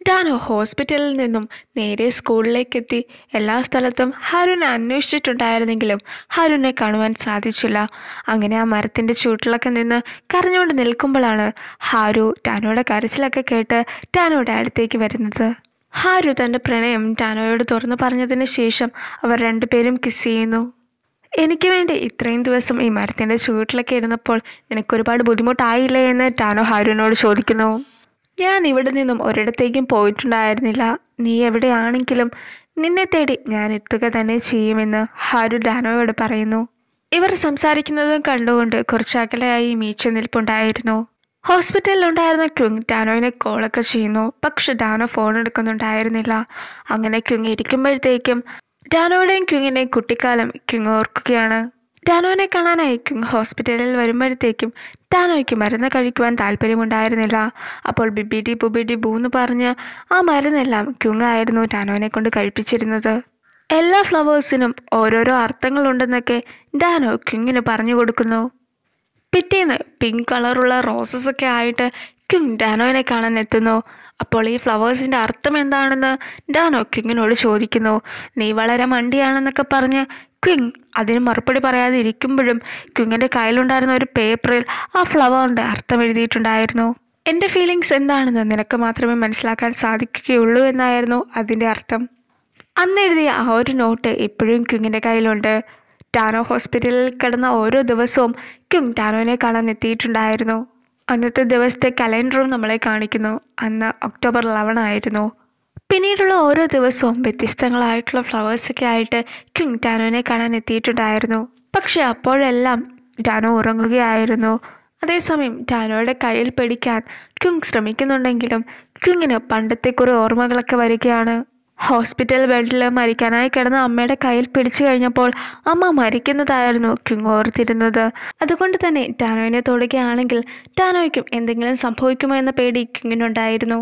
Dano ഹോസ്പിറ്റലിൽ നിന്നും നേരെ സ്കൂളിലേക്കെത്തി എല്ലാ സ്ഥലത്തും ഹാരുനെ അന്വേഷിച്ചിട്ടുണ്ടായിരുന്നെങ്കിലും ഹാരുനെ കാണുവാൻ സാധിച്ചില്ല അങ്ങനെ ആ മരത്തിൻ്റെ ചൂട്ടിലൊക്കെ നിന്ന് കരഞ്ഞുകൊണ്ട് നിൽക്കുമ്പോഴാണ് ഹാരു ടാനോയുടെ കരച്ചിലൊക്കെ കേട്ട് ടാനോയുടെ അടുത്തേക്ക് വരുന്നത് ഹാരു തൻ്റെ പ്രണയം ടാനോയോട് തുറന്നു പറഞ്ഞതിന് ശേഷം അവർ രണ്ടുപേരും കിസ് ചെയ്യുന്നു എനിക്ക് വേണ്ടി ഇത്രയും ദിവസം ഈ മരത്തിൻ്റെ ചുവട്ടിലൊക്കെ ഇരുന്നപ്പോൾ നിനക്കൊരുപാട് ബുദ്ധിമുട്ടായില്ലേ എന്ന് ടാനോ ഹാരുവിനോട് ചോദിക്കുന്നു ഞാൻ ഇവിടെ നിന്നും ഒരിടത്തേക്കും പോയിട്ടുണ്ടായിരുന്നില്ല നീ എവിടെയാണെങ്കിലും നിന്നെ തേടി ഞാൻ എത്തുക തന്നെ ചെയ്യുമെന്ന് ഹാരു ഡാനോയോട് പറയുന്നു ഇവർ സംസാരിക്കുന്നതും കണ്ടുകൊണ്ട് കുറച്ച് അകലെയായി മീച്ച നിൽപ്പുണ്ടായിരുന്നു ഹോസ്പിറ്റലിലുണ്ടായിരുന്ന ക്യുങ് ഡാനോയിനെ കോളൊക്കെ ചെയ്യുന്നു പക്ഷെ ഡാനോ ഫോൺ എടുക്കുന്നുണ്ടായിരുന്നില്ല അങ്ങനെ ക്യുങ് ഇരിക്കുമ്പോഴത്തേക്കും ഡാനോയുടെയും ക്യുങ്ങിൻ്റെയും കുട്ടിക്കാലം ക്യുങ് ഓർക്കുകയാണ് ഡാനോനെ കാണാനായി ക്യുങ് ഹോസ്പിറ്റലിൽ വരുമ്പോഴത്തേക്കും ഡാനോയ്ക്ക് മരുന്ന് കഴിക്കുവാൻ താല്പര്യമുണ്ടായിരുന്നില്ല അപ്പോൾ ബിബിഡി ബുബിഡി ബൂ എന്ന് പറഞ്ഞ് ആ മരുന്നെല്ലാം ക്യുങ് ആയിരുന്നു ഡാനോനെ കൊണ്ട് കഴിപ്പിച്ചിരുന്നത് എല്ലാ ഫ്ലവേഴ്സിനും ഓരോരോ അർത്ഥങ്ങളുണ്ടെന്നൊക്കെ ഡാനോ ക്യുങ്ങിന് പറഞ്ഞു കൊടുക്കുന്നു പിറ്റേന്ന് പിങ്ക് കളറുള്ള റോസസ് ഒക്കെ ആയിട്ട് ക്യുങ് ഡാനോയിനെ കാണാൻ എത്തുന്നു അപ്പോൾ ഈ ഫ്ലവേഴ്സിൻ്റെ അർത്ഥം എന്താണെന്ന് ഡാനോ ക്വിങ്ങിനോട് ചോദിക്കുന്നു നീ വളരെ മണ്ടിയാണെന്നൊക്കെ പറഞ്ഞ് ക്വിങ് അതിന് മറുപടി പറയാതെ ഇരിക്കുമ്പോഴും ക്വിങ്ങിൻ്റെ കയ്യിലുണ്ടായിരുന്ന ഒരു പേപ്പറിൽ ആ ഫ്ലവറിൻ്റെ അർത്ഥം എഴുതിയിട്ടുണ്ടായിരുന്നു എൻ്റെ ഫീലിങ്സ് എന്താണെന്ന് നിനക്ക് മാത്രമേ മനസ്സിലാക്കാൻ സാധിക്കുകയുള്ളൂ എന്നായിരുന്നു അതിൻ്റെ അർത്ഥം അന്ന് എഴുതിയ ആ ഒരു നോട്ട് ഇപ്പോഴും ക്വിങ്ങിൻ്റെ കയ്യിലുണ്ട് ടാനോ ഹോസ്പിറ്റലിൽ കിടന്ന ഓരോ ദിവസവും ക്യുങ് ടാനോനെ കാണാൻ എത്തിയിട്ടുണ്ടായിരുന്നു അന്നത്തെ ദിവസത്തെ കലണ്ടറും നമ്മളെ കാണിക്കുന്നു അന്ന് ഒക്ടോബർ ലെവൻ ആയിരുന്നു പിന്നീടുള്ള ഓരോ ദിവസവും വ്യത്യസ്തങ്ങളായിട്ടുള്ള ഫ്ലവേഴ്സൊക്കെ ആയിട്ട് ക്യുങ് ടാനോനെ കാണാൻ എത്തിയിട്ടുണ്ടായിരുന്നു പക്ഷെ അപ്പോഴെല്ലാം ടാനോ ഉറങ്ങുകയായിരുന്നു അതേസമയം ടാനോയുടെ കയ്യിൽ പിടിക്കാൻ ക്യുങ് ശ്രമിക്കുന്നുണ്ടെങ്കിലും ക്യുങ്ങിന് പണ്ടത്തെ കുറേ ഓർമ്മകളൊക്കെ വരികയാണ് ഹോസ്പിറ്റൽ ബെഡിൽ മരിക്കാനായി കിടന്ന അമ്മയുടെ കയ്യിൽ പിടിച്ചു കഴിഞ്ഞപ്പോൾ അമ്മ മരിക്കുന്നതായിരുന്നു ക്യുങ് ഓർത്തിരുന്നത് അതുകൊണ്ട് തന്നെ ടാനോയിനെ തൊടുകയാണെങ്കിൽ ടാനോയ്ക്കും എന്തെങ്കിലും സംഭവിക്കുമോ എന്ന പേടി ക്യുങ്ങിനുണ്ടായിരുന്നു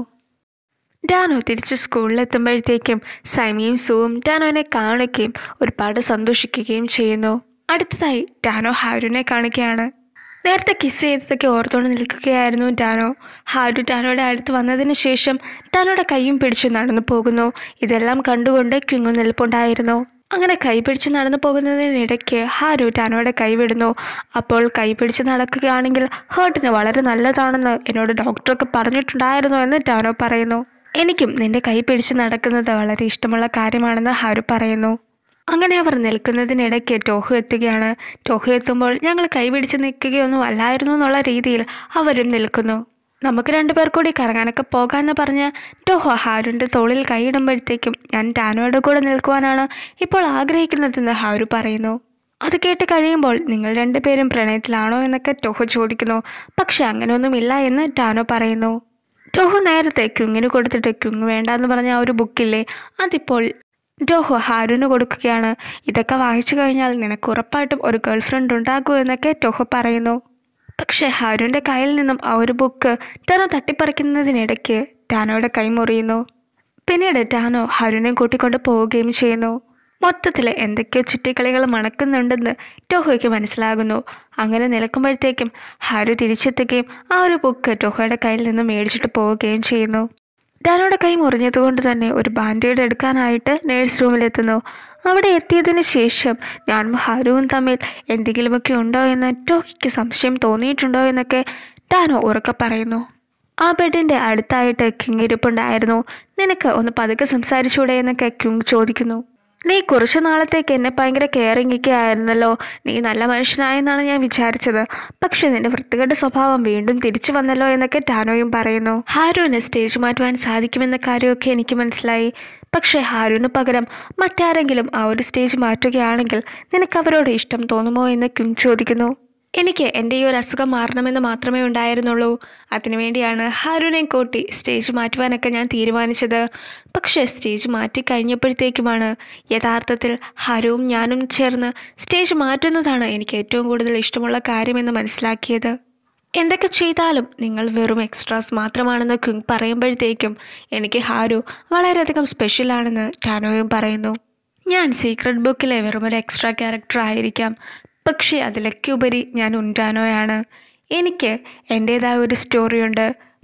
ഡാനോ തിരിച്ച് സ്കൂളിലെത്തുമ്പോഴത്തേക്കും സൈമിയും സുവും ഡാനോനെ കാണുകയും ഒരുപാട് സന്തോഷിക്കുകയും ചെയ്യുന്നു അടുത്തതായി ഡാനോ ഹാരുവിനെ കാണുകയാണ് നേരത്തെ കിസ് ചെയ്തതൊക്കെ ഓർത്തുകൊണ്ട് നിൽക്കുകയായിരുന്നു ഡാനോ ഹാരു ഡാനോയുടെ അടുത്ത് വന്നതിന് ശേഷം ഡാനോയുടെ കൈയും പിടിച്ച് നടന്നു പോകുന്നു ഇതെല്ലാം കണ്ടുകൊണ്ട് ക്യുങ്ങു നിൽപ്പുണ്ടായിരുന്നു അങ്ങനെ കൈ പിടിച്ച് നടന്നു പോകുന്നതിനിടയ്ക്ക് ഹാരു ഡാനോയുടെ കൈ വിടുന്നു അപ്പോൾ കൈ പിടിച്ച് നടക്കുകയാണെങ്കിൽ ഹേർട്ടിന് വളരെ നല്ലതാണെന്ന് എന്നോട് ഡോക്ടറൊക്കെ പറഞ്ഞിട്ടുണ്ടായിരുന്നു എന്ന് ഡാനോ പറയുന്നു എനിക്കും നിന്റെ കൈ പിടിച്ച് നടക്കുന്നത് വളരെ ഇഷ്ടമുള്ള കാര്യമാണെന്ന് ഹാരു പറയുന്നു അങ്ങനെ അവർ നിൽക്കുന്നതിനിടയ്ക്ക് ടോഹു എത്തുകയാണ് ടോഹു എത്തുമ്പോൾ ഞങ്ങൾ കൈപിടിച്ച് നിൽക്കുകയൊന്നും അല്ലായിരുന്നു എന്നുള്ള രീതിയിൽ അവരും നിൽക്കുന്നു നമുക്ക് രണ്ടുപേർ കൂടി കറങ്ങാനൊക്കെ പോകാമെന്ന് പറഞ്ഞ് ടോഹു ഹാരുവിൻ്റെ തോളിൽ കൈയിടുമ്പോഴത്തേക്കും ഞാൻ ടാനോയുടെ കൂടെ നിൽക്കുവാനാണ് ഇപ്പോൾ ആഗ്രഹിക്കുന്നതെന്ന് ഹാരു പറയുന്നു അത് കേട്ട് കഴിയുമ്പോൾ നിങ്ങൾ രണ്ടുപേരും പ്രണയത്തിലാണോ എന്നൊക്കെ ടോഹു ചോദിക്കുന്നു പക്ഷെ അങ്ങനെയൊന്നുമില്ല എന്ന് ടാനോ പറയുന്നു ടോഹു നേരത്തെ ക്യുങ്ങിന് കൊടുത്തിട്ട് ക്യുങ് വേണ്ടാന്ന് പറഞ്ഞ ആ ഒരു ബുക്കില്ലേ അതിപ്പോൾ ഡോഹോ ഹാരുന് കൊടുക്കുകയാണ് ഇതൊക്കെ വായിച്ചു കഴിഞ്ഞാൽ നിനക്ക് ഉറപ്പായിട്ടും ഒരു ഗേൾ ഫ്രണ്ട് ഉണ്ടാകൂ എന്നൊക്കെ ടോഹോ പറയുന്നു പക്ഷേ ഹാരുവിൻ്റെ കയ്യിൽ നിന്നും ആ ഒരു ബുക്ക് ടാനോ തട്ടിപ്പറിക്കുന്നതിനിടയ്ക്ക് ടാനോയുടെ കൈ മുറിയുന്നു പിന്നീട് ടാനോ ഹാരുവിനെ കൂട്ടിക്കൊണ്ട് പോവുകയും ചെയ്യുന്നു മൊത്തത്തിൽ എന്തൊക്കെയോ ചുറ്റിക്കളികൾ മണക്കുന്നുണ്ടെന്ന് ടോഹോയ്ക്ക് മനസ്സിലാകുന്നു അങ്ങനെ നിൽക്കുമ്പോഴത്തേക്കും ഹാരു തിരിച്ചെത്തുകയും ആ ഒരു ബുക്ക് ടോഹോയുടെ കയ്യിൽ നിന്ന് മേടിച്ചിട്ട് പോവുകയും ചെയ്യുന്നു ഡാനോയുടെ കൈ മുറിഞ്ഞതുകൊണ്ട് തന്നെ ഒരു ബാൻഡേഡ് എടുക്കാനായിട്ട് നേഴ്സ് റൂമിലെത്തുന്നു അവിടെ എത്തിയതിന് ശേഷം ഞാനും ഹാരുവും തമ്മിൽ എന്തെങ്കിലുമൊക്കെ ഉണ്ടോ എന്ന് ടോക്കിക്ക് സംശയം തോന്നിയിട്ടുണ്ടോ എന്നൊക്കെ ഡാനോ ഉറക്കെ പറയുന്നു ആ ബെഡിൻ്റെ അടുത്തായിട്ട് കിങ് ഇരിപ്പുണ്ടായിരുന്നു നിനക്ക് ഒന്ന് പതുക്കെ സംസാരിച്ചൂടെ എന്നൊക്കെ ക്യുങ് ചോദിക്കുന്നു നീ കുറച്ചു നാളത്തേക്ക് എന്നെ ഭയങ്കര കെയറിംഗ് ഒക്കെ ആയിരുന്നല്ലോ നീ നല്ല മനുഷ്യനായെന്നാണ് ഞാൻ വിചാരിച്ചത് പക്ഷെ നിന്റെ വൃത്തികെട്ട സ്വഭാവം വീണ്ടും തിരിച്ചു വന്നല്ലോ എന്നൊക്കെ ടാനോയും പറയുന്നു ഹാരുവിന് സ്റ്റേജ് മാറ്റുവാൻ സാധിക്കുമെന്ന കാര്യമൊക്കെ എനിക്ക് മനസ്സിലായി പക്ഷേ ഹാരുവിന് പകരം മറ്റാരെങ്കിലും ആ ഒരു സ്റ്റേജ് മാറ്റുകയാണെങ്കിൽ നിനക്ക് അവരോട് ഇഷ്ടം തോന്നുമോ എന്ന് ക്യുങ് ചോദിക്കുന്നു എനിക്ക് എൻ്റെ ഈ ഒരു അസുഖം മാറണമെന്ന് മാത്രമേ ഉണ്ടായിരുന്നുള്ളൂ അതിനുവേണ്ടിയാണ് ഹാരുവിനെ കൂട്ടി സ്റ്റേജ് മാറ്റുവാനൊക്കെ ഞാൻ തീരുമാനിച്ചത് പക്ഷേ സ്റ്റേജ് മാറ്റി കഴിഞ്ഞപ്പോഴത്തേക്കുമാണ് യഥാർത്ഥത്തിൽ ഹരുവും ഞാനും ചേർന്ന് സ്റ്റേജ് മാറ്റുന്നതാണ് എനിക്ക് ഏറ്റവും കൂടുതൽ ഇഷ്ടമുള്ള കാര്യമെന്ന് മനസ്സിലാക്കിയത് എന്തൊക്കെ ചെയ്താലും നിങ്ങൾ വെറും എക്സ്ട്രാസ് മാത്രമാണെന്ന് ക്വിങ് പറയുമ്പോഴത്തേക്കും എനിക്ക് ഹാരു വളരെയധികം സ്പെഷ്യലാണെന്ന് ടാനോയും പറയുന്നു ഞാൻ സീക്രട്ട് ബുക്കിലെ വെറും ഒരു എക്സ്ട്രാ ക്യാരക്ടർ ആയിരിക്കാം പക്ഷേ അതിലൊക്കെ ഉപരി ഞാൻ ഉൻറ്റാനോയാണ് എനിക്ക് എൻ്റേതായ ഒരു സ്റ്റോറിയുണ്ട്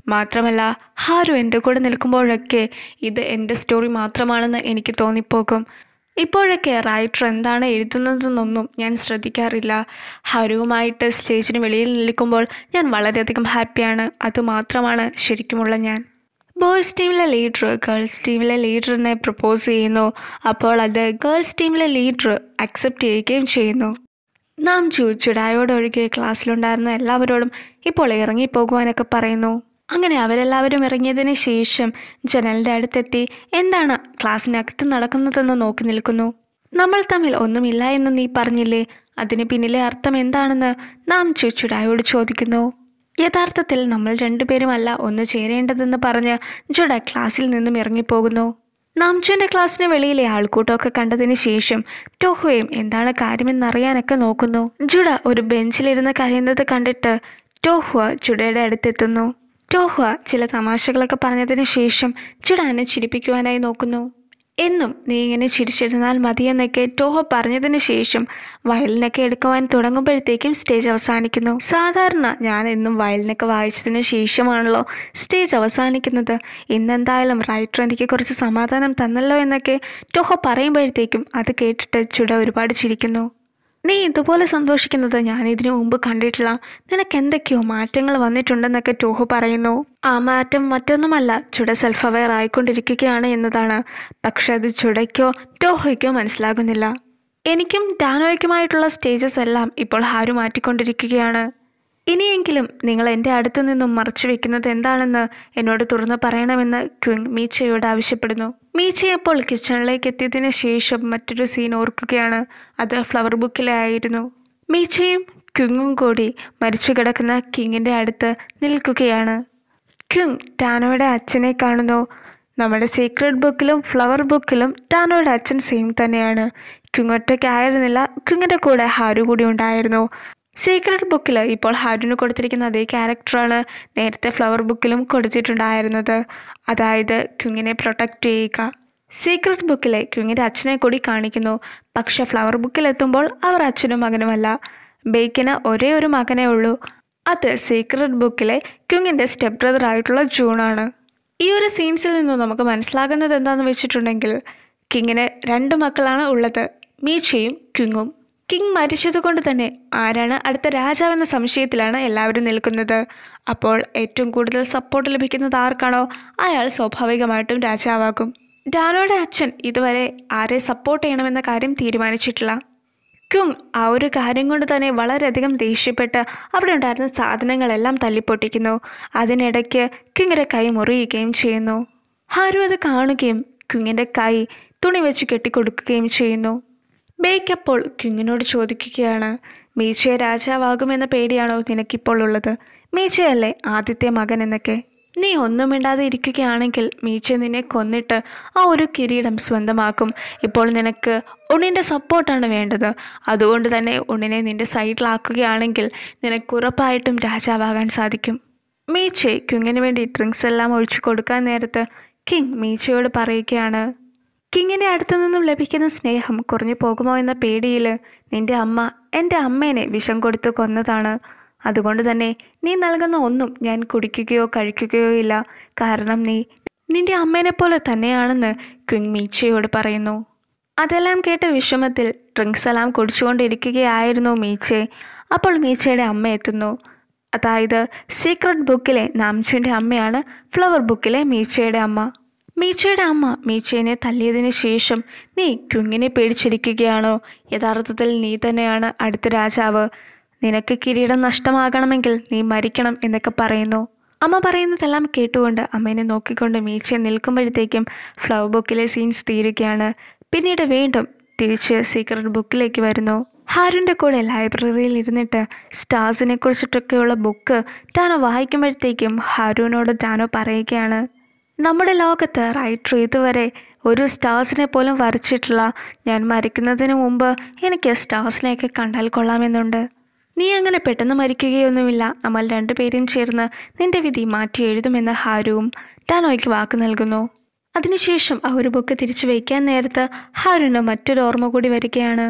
മാത്രമല്ല ഹാരു എൻ്റെ കൂടെ നിൽക്കുമ്പോഴൊക്കെ ഇത് എൻ്റെ സ്റ്റോറി മാത്രമാണെന്ന് എനിക്ക് തോന്നിപ്പോകും ഇപ്പോഴൊക്കെ റൈറ്റർ എന്താണ് എഴുതുന്നതെന്നൊന്നും ഞാൻ ശ്രദ്ധിക്കാറില്ല ഹരുവുമായിട്ട് സ്റ്റേജിന് വെളിയിൽ നിൽക്കുമ്പോൾ ഞാൻ വളരെയധികം ഹാപ്പിയാണ് അതുമാത്രമാണ് ശരിക്കുമുള്ള ഞാൻ ബോയ്സ് ടീമിലെ ലീഡർ ഗേൾസ് ടീമിലെ ലീഡറിനെ പ്രപ്പോസ് ചെയ്യുന്നു അപ്പോൾ അത് ഗേൾസ് ടീമിലെ ലീഡർ അക്സെപ്റ്റ് ചെയ്യുകയും ചെയ്യുന്നു നാം ചുടായോടൊഴികെ ക്ലാസ്സിലുണ്ടായിരുന്ന എല്ലാവരോടും ഇപ്പോൾ ഇറങ്ങിപ്പോകുവാനൊക്കെ പറയുന്നു അങ്ങനെ അവരെല്ലാവരും ഇറങ്ങിയതിന് ശേഷം ജനലിൻ്റെ അടുത്തെത്തി എന്താണ് ക്ലാസ്സിനകത്ത് നടക്കുന്നതെന്ന് നോക്കി നിൽക്കുന്നു നമ്മൾ തമ്മിൽ ഒന്നുമില്ല എന്ന് നീ പറഞ്ഞില്ലേ അതിന് പിന്നിലെ അർത്ഥം എന്താണെന്ന് നാം ചുച്ചുടായോട് ചോദിക്കുന്നു യഥാർത്ഥത്തിൽ നമ്മൾ രണ്ടുപേരുമല്ല ഒന്ന് ചേരേണ്ടതെന്ന് പറഞ്ഞ് ജുഡ ക്ലാസ്സിൽ നിന്നും ഇറങ്ങിപ്പോകുന്നു നാംചുവിൻ്റെ ക്ലാസ്സിന് വെളിയിലെ ആൾക്കൂട്ടമൊക്കെ കണ്ടതിന് ശേഷം ടോഹുവയും എന്താണ് കാര്യമെന്നറിയാനൊക്കെ നോക്കുന്നു ജുഡ ഒരു ബെഞ്ചിലിരുന്ന് കരയുന്നത് കണ്ടിട്ട് ടോഹുവ ജുഡയുടെ അടുത്തെത്തുന്നു ടോഹുവ ചില തമാശകളൊക്കെ പറഞ്ഞതിന് ശേഷം ജുഡാനെ ചിരിപ്പിക്കുവാനായി നോക്കുന്നു എന്നും നീ ഇങ്ങനെ ചിരിച്ചിരുന്നാൽ മതിയെന്നൊക്കെ ടോഹോ പറഞ്ഞതിന് ശേഷം വയലിനൊക്കെ എടുക്കുവാൻ തുടങ്ങുമ്പോഴത്തേക്കും സ്റ്റേജ് അവസാനിക്കുന്നു സാധാരണ ഞാൻ എന്നും വയലിനൊക്കെ വായിച്ചതിന് ശേഷമാണല്ലോ സ്റ്റേജ് അവസാനിക്കുന്നത് ഇന്നെന്തായാലും റൈറ്റർ എനിക്ക് കുറച്ച് സമാധാനം തന്നല്ലോ എന്നൊക്കെ ടോഹോ പറയുമ്പോഴത്തേക്കും അത് കേട്ടിട്ട് ചുട ഒരുപാട് ചിരിക്കുന്നു നീ ഇതുപോലെ സന്തോഷിക്കുന്നത് ഞാൻ ഇതിനു മുമ്പ് കണ്ടിട്ടില്ല നിനക്ക് എന്തൊക്കെയോ മാറ്റങ്ങൾ വന്നിട്ടുണ്ടെന്നൊക്കെ ടോഹു പറയുന്നു ആ മാറ്റം മറ്റൊന്നുമല്ല ചുട സെൽഫ് അവെയർ ആയിക്കൊണ്ടിരിക്കുകയാണ് എന്നതാണ് പക്ഷെ അത് ചുടയ്ക്കോ ടോഹോയ്ക്കോ മനസ്സിലാകുന്നില്ല എനിക്കും ഡാനോയ്ക്കുമായിട്ടുള്ള സ്റ്റേജസ് എല്ലാം ഇപ്പോൾ ഹാരു മാറ്റിക്കൊണ്ടിരിക്കുകയാണ് ഇനിയെങ്കിലും നിങ്ങൾ എൻ്റെ അടുത്തു നിന്നും മറച്ചു വെക്കുന്നത് എന്താണെന്ന് എന്നോട് തുറന്നു പറയണമെന്ന് ക്വിങ് മീച്ചയോട് ആവശ്യപ്പെടുന്നു മീച്ച അപ്പോൾ കിച്ചണിലേക്ക് എത്തിയതിന് ശേഷം മറ്റൊരു സീൻ ഓർക്കുകയാണ് അത് ഫ്ലവർ ബുക്കിലെ ആയിരുന്നു മീച്ചയും ക്വിങ്ങും കൂടി മരിച്ചു കിടക്കുന്ന കിങ്ങിൻ്റെ അടുത്ത് നിൽക്കുകയാണ് ക്വിങ് ടാനോയുടെ അച്ഛനെ കാണുന്നു നമ്മുടെ സീക്രട്ട് ബുക്കിലും ഫ്ലവർ ബുക്കിലും ടാനോയുടെ അച്ഛൻ സെയിം തന്നെയാണ് ക്വിങ് ഒറ്റയ്ക്കായിരുന്നില്ല ക്വിങ്ങിൻ്റെ കൂടെ ഹാരു കൂടി ഉണ്ടായിരുന്നു സീക്രട്ട് ബുക്കിൽ ഇപ്പോൾ ഹാരുവിന് കൊടുത്തിരിക്കുന്ന അതേ ക്യാരക്ടറാണ് നേരത്തെ ഫ്ലവർ ബുക്കിലും കൊടുത്തിട്ടുണ്ടായിരുന്നത് അതായത് ക്വിങ്ങിനെ പ്രൊട്ടക്റ്റ് ചെയ്യുക സീക്രട്ട് ബുക്കിലെ ക്വിങ്ങിൻ്റെ അച്ഛനെ കൂടി കാണിക്കുന്നു പക്ഷെ ഫ്ലവർ ബുക്കിലെത്തുമ്പോൾ അവർ അച്ഛനും മകനുമല്ല ബേക്കിന് ഒരേ ഒരു മകനേ ഉള്ളൂ അത് സീക്രട്ട് ബുക്കിലെ ക്വിങ്ങിൻ്റെ സ്റ്റെപ്പ് ബ്രദർ ആയിട്ടുള്ള ജൂണാണ് ഈ ഒരു സീൻസിൽ നിന്ന് നമുക്ക് മനസ്സിലാകുന്നത് എന്താണെന്ന് വെച്ചിട്ടുണ്ടെങ്കിൽ കിങ്ങിന് രണ്ട് മക്കളാണ് ഉള്ളത് മീച്ചയും ക്വിങ്ങും കിങ് മരിച്ചതുകൊണ്ട് തന്നെ ആരാണ് അടുത്ത രാജാവെന്ന സംശയത്തിലാണ് എല്ലാവരും നിൽക്കുന്നത് അപ്പോൾ ഏറ്റവും കൂടുതൽ സപ്പോർട്ട് ലഭിക്കുന്നത് ആർക്കാണോ അയാൾ സ്വാഭാവികമായിട്ടും രാജാവാകും ഡാനോയുടെ അച്ഛൻ ഇതുവരെ ആരെ സപ്പോർട്ട് ചെയ്യണമെന്ന കാര്യം തീരുമാനിച്ചിട്ടില്ല ക്യുങ് ആ ഒരു കാര്യം കൊണ്ട് തന്നെ വളരെയധികം ദേഷ്യപ്പെട്ട് അവിടെ ഉണ്ടായിരുന്ന സാധനങ്ങളെല്ലാം തല്ലിപ്പൊട്ടിക്കുന്നു അതിനിടയ്ക്ക് ക്യുങ്ങിൻ്റെ കൈ മുറിയുകയും ചെയ്യുന്നു ഹാരു അത് കാണുകയും ക്യുങ്ങിൻ്റെ കൈ തുണി വെച്ച് കെട്ടിക്കൊടുക്കുകയും ചെയ്യുന്നു ബേക്ക് അപ്പോൾ ക്യുങ്ങിനോട് ചോദിക്കുകയാണ് മീച്ചയെ രാജാവാകുമെന്ന പേടിയാണോ നിനക്കിപ്പോൾ ഉള്ളത് മീച്ചയല്ലേ ആദ്യത്തെ മകൻ എന്നൊക്കെ നീ ഒന്നും മിണ്ടാതെ ഇരിക്കുകയാണെങ്കിൽ മീച്ച നിന്നെ കൊന്നിട്ട് ആ ഒരു കിരീടം സ്വന്തമാക്കും ഇപ്പോൾ നിനക്ക് ഉണ്ണിൻ്റെ സപ്പോർട്ടാണ് വേണ്ടത് അതുകൊണ്ട് തന്നെ ഉണ്ണിനെ നിന്റെ സൈഡിലാക്കുകയാണെങ്കിൽ നിനക്ക് ഉറപ്പായിട്ടും രാജാവാകാൻ സാധിക്കും മീച്ചെ ക്യുങ്ങിന് വേണ്ടി ഡ്രിങ്ക്സ് എല്ലാം ഒഴിച്ചു കൊടുക്കാൻ നേരത്ത് കിങ് മീച്ചയോട് പറയുകയാണ് കിങ്ങിൻ്റെ അടുത്തു നിന്നും ലഭിക്കുന്ന സ്നേഹം കുറഞ്ഞു പോകുമോ എന്ന പേടിയിൽ നിന്റെ അമ്മ എൻ്റെ അമ്മേനെ വിഷം കൊടുത്ത് കൊന്നതാണ് അതുകൊണ്ട് തന്നെ നീ നൽകുന്ന ഒന്നും ഞാൻ കുടിക്കുകയോ കഴിക്കുകയോ ഇല്ല കാരണം നീ നിന്റെ അമ്മേനെ പോലെ തന്നെയാണെന്ന് ക്വിങ് മീച്ചയോട് പറയുന്നു അതെല്ലാം കേട്ട വിഷമത്തിൽ ഡ്രിങ്ക്സ് എല്ലാം കുടിച്ചുകൊണ്ടിരിക്കുകയായിരുന്നു മീച്ചെ അപ്പോൾ മീച്ചയുടെ അമ്മ എത്തുന്നു അതായത് സീക്രട്ട് ബുക്കിലെ നാംചുവിൻ്റെ അമ്മയാണ് ഫ്ലവർ ബുക്കിലെ മീച്ചയുടെ അമ്മ മീച്ചയുടെ അമ്മ മീച്ചേനെ തല്ലിയതിന് ശേഷം നീ ക്യുങ്ങിനെ പേടിച്ചിരിക്കുകയാണോ യഥാർത്ഥത്തിൽ നീ തന്നെയാണ് അടുത്ത രാജാവ് നിനക്ക് കിരീടം നഷ്ടമാകണമെങ്കിൽ നീ മരിക്കണം എന്നൊക്കെ പറയുന്നു അമ്മ പറയുന്നതെല്ലാം കേട്ടുകൊണ്ട് അമ്മേനെ നോക്കിക്കൊണ്ട് മീച്ച നിൽക്കുമ്പോഴത്തേക്കും ഫ്ലവർ ബുക്കിലെ സീൻസ് തീരുകയാണ് പിന്നീട് വീണ്ടും തിരിച്ച് സീക്രട്ട് ബുക്കിലേക്ക് വരുന്നു ഹാരുൻ്റെ കൂടെ ലൈബ്രറിയിൽ ഇരുന്നിട്ട് സ്റ്റാർസിനെ കുറിച്ചിട്ടൊക്കെയുള്ള ബുക്ക് ടാനോ വായിക്കുമ്പോഴത്തേക്കും ഹാരുവിനോട് ടാനോ പറയുകയാണ് നമ്മുടെ ലോകത്ത് റൈറ്റർ ഇതുവരെ ഒരു സ്റ്റാർസിനെ പോലും വരച്ചിട്ടില്ല ഞാൻ മരിക്കുന്നതിന് മുമ്പ് എനിക്ക് സ്റ്റാർസിനെയൊക്കെ കണ്ടാൽ കൊള്ളാമെന്നുണ്ട് നീ അങ്ങനെ പെട്ടെന്ന് മരിക്കുകയൊന്നുമില്ല നമ്മൾ രണ്ടുപേരും ചേർന്ന് നിന്റെ വിധി മാറ്റി എഴുതുമെന്ന് ഹാരുവും ടാനോയ്ക്ക് വാക്ക് നൽകുന്നു അതിനുശേഷം ആ ഒരു ബുക്ക് തിരിച്ചു വയ്ക്കാൻ നേരത്ത് ഹാരുവിന് മറ്റൊരു ഓർമ്മ കൂടി വരികയാണ്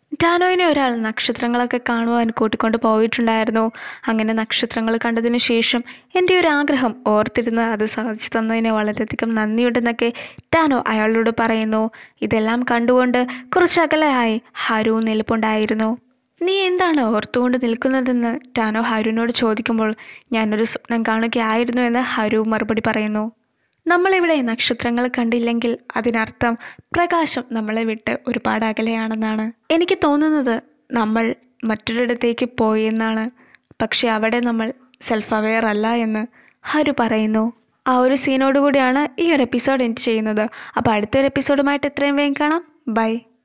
ടാനോയിനെ ഒരാൾ നക്ഷത്രങ്ങളൊക്കെ കാണുവാൻ കൂട്ടിക്കൊണ്ട് പോയിട്ടുണ്ടായിരുന്നു അങ്ങനെ നക്ഷത്രങ്ങൾ കണ്ടതിന് ശേഷം എൻ്റെ ഒരു ആഗ്രഹം ഓർത്തിരുന്ന് അത് സാധിച്ചു തന്നതിന് വളരെയധികം നന്ദിയുണ്ടെന്നൊക്കെ ടാനോ അയാളോട് പറയുന്നു ഇതെല്ലാം കണ്ടുകൊണ്ട് കുറച്ചകലെയായി ഹരു നിൽപ്പുണ്ടായിരുന്നു നീ എന്താണ് ഓർത്തുകൊണ്ട് നിൽക്കുന്നതെന്ന് ടാനോ ഹരുവിനോട് ചോദിക്കുമ്പോൾ ഞാനൊരു സ്വപ്നം കാണുകയായിരുന്നു എന്ന് ഹരു മറുപടി പറയുന്നു നമ്മളിവിടെ നക്ഷത്രങ്ങൾ കണ്ടില്ലെങ്കിൽ അതിനർത്ഥം പ്രകാശം നമ്മളെ വിട്ട് ഒരുപാട് അകലെയാണെന്നാണ് എനിക്ക് തോന്നുന്നത് നമ്മൾ മറ്റൊരിടത്തേക്ക് പോയി എന്നാണ് പക്ഷെ അവിടെ നമ്മൾ സെൽഫ് അവെയർ അല്ല എന്ന് ഹരു പറയുന്നു ആ ഒരു സീനോട് കൂടിയാണ് ഈ ഒരു എപ്പിസോഡ് എൻഡ് ചെയ്യുന്നത് അപ്പോൾ അടുത്തൊരു എപ്പിസോഡുമായിട്ട് എത്രയും വേഗം കാണാം ബൈ